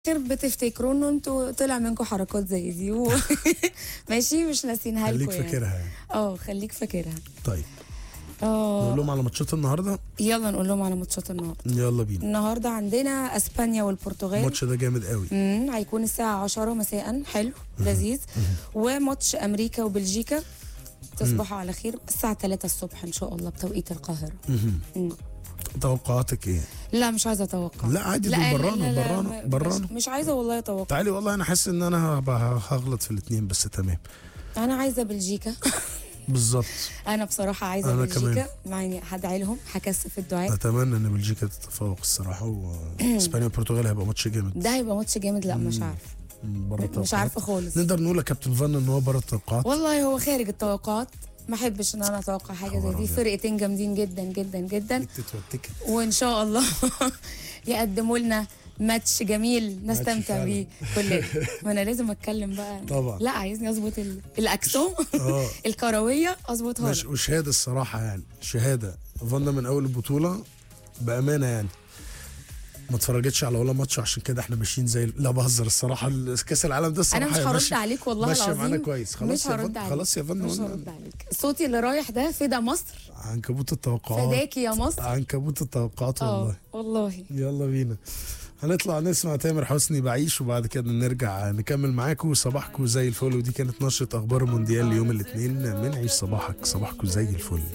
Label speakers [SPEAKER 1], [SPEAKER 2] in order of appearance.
[SPEAKER 1] الاخر بتفتكروا ان انتوا طلع منكم حركات زي دي و... ماشي مش ناسينها لكم
[SPEAKER 2] خليك
[SPEAKER 1] يعني
[SPEAKER 2] فاكرها يعني
[SPEAKER 1] اه خليك فاكرها
[SPEAKER 2] طيب نقول
[SPEAKER 1] اه
[SPEAKER 2] لهم على ماتشات النهارده
[SPEAKER 1] يلا نقول لهم على ماتشات النهارده
[SPEAKER 2] يلا بينا
[SPEAKER 1] النهارده عندنا اسبانيا والبرتغال
[SPEAKER 2] الماتش ده جامد قوي
[SPEAKER 1] امم هيكون الساعة 10 مساء حلو لذيذ وماتش أمريكا وبلجيكا تصبحوا على خير الساعة 3 الصبح إن شاء الله بتوقيت القاهرة
[SPEAKER 2] مهم.
[SPEAKER 1] مم.
[SPEAKER 2] توقعاتك ايه؟
[SPEAKER 1] لا مش عايزة أتوقع
[SPEAKER 2] لا عادي دول
[SPEAKER 1] لا
[SPEAKER 2] برانا
[SPEAKER 1] لا لا
[SPEAKER 2] برانا
[SPEAKER 1] م-
[SPEAKER 2] برانا
[SPEAKER 1] مش, مش عايزة والله أتوقع
[SPEAKER 2] تعالي والله انا حاسس ان انا هبقى هغلط في الاثنين بس تمام
[SPEAKER 1] أنا عايزة بلجيكا
[SPEAKER 2] بالظبط
[SPEAKER 1] أنا بصراحة عايزة
[SPEAKER 2] أنا
[SPEAKER 1] بلجيكا يعني هدعي لهم هكثف الدعاء
[SPEAKER 2] اتمنى ان بلجيكا تتفوق الصراحه واسبانيا والبرتغال هيبقى ماتش جامد
[SPEAKER 1] ده هيبقى ماتش جامد لا مش عارف
[SPEAKER 2] بره
[SPEAKER 1] مش
[SPEAKER 2] التوقعات.
[SPEAKER 1] عارفة خالص
[SPEAKER 2] نقدر نقول يا كابتن فن ان هو بره التوقعات
[SPEAKER 1] والله هو خارج التوقعات ما احبش ان انا اتوقع حاجه زي
[SPEAKER 2] خبر
[SPEAKER 1] دي
[SPEAKER 2] أبيض.
[SPEAKER 1] فرقتين جامدين جدا جدا جدا
[SPEAKER 2] التيكت والتيكت
[SPEAKER 1] وان شاء الله يقدموا لنا ماتش جميل نستمتع
[SPEAKER 2] فعلا.
[SPEAKER 1] بيه كلنا ما انا لازم اتكلم بقى
[SPEAKER 2] طبعا.
[SPEAKER 1] لا عايزني اظبط ال- الاكسون
[SPEAKER 2] اه
[SPEAKER 1] الكرويه اظبطها
[SPEAKER 2] مش
[SPEAKER 1] لك.
[SPEAKER 2] وشهاده الصراحه يعني شهاده فانا من اول البطوله بامانه يعني ما اتفرجتش على ولا ماتش عشان كده احنا ماشيين زي ال- لا بهزر الصراحه ال- كاس العالم ده الصراحه
[SPEAKER 1] انا مش
[SPEAKER 2] هي
[SPEAKER 1] هرد
[SPEAKER 2] ماشية-
[SPEAKER 1] عليك والله
[SPEAKER 2] ماشيه
[SPEAKER 1] العظيم
[SPEAKER 2] معانا كويس خلاص
[SPEAKER 1] مش
[SPEAKER 2] يا
[SPEAKER 1] هرد
[SPEAKER 2] فن
[SPEAKER 1] عليك
[SPEAKER 2] خلاص يا فن
[SPEAKER 1] مش
[SPEAKER 2] قلنا
[SPEAKER 1] هرد عليك صوتي اللي رايح ده فدا مصر
[SPEAKER 2] عنكبوت التوقعات
[SPEAKER 1] فداكي يا مصر
[SPEAKER 2] عنكبوت التوقعات
[SPEAKER 1] اه
[SPEAKER 2] والله
[SPEAKER 1] والله
[SPEAKER 2] يلا بينا هنطلع نسمع تامر حسني بعيش وبعد كده نرجع نكمل معاكم صباحكم زي الفل ودي كانت نشرة أخبار مونديال يوم الاثنين من عيش صباحك صباحكم زي الفل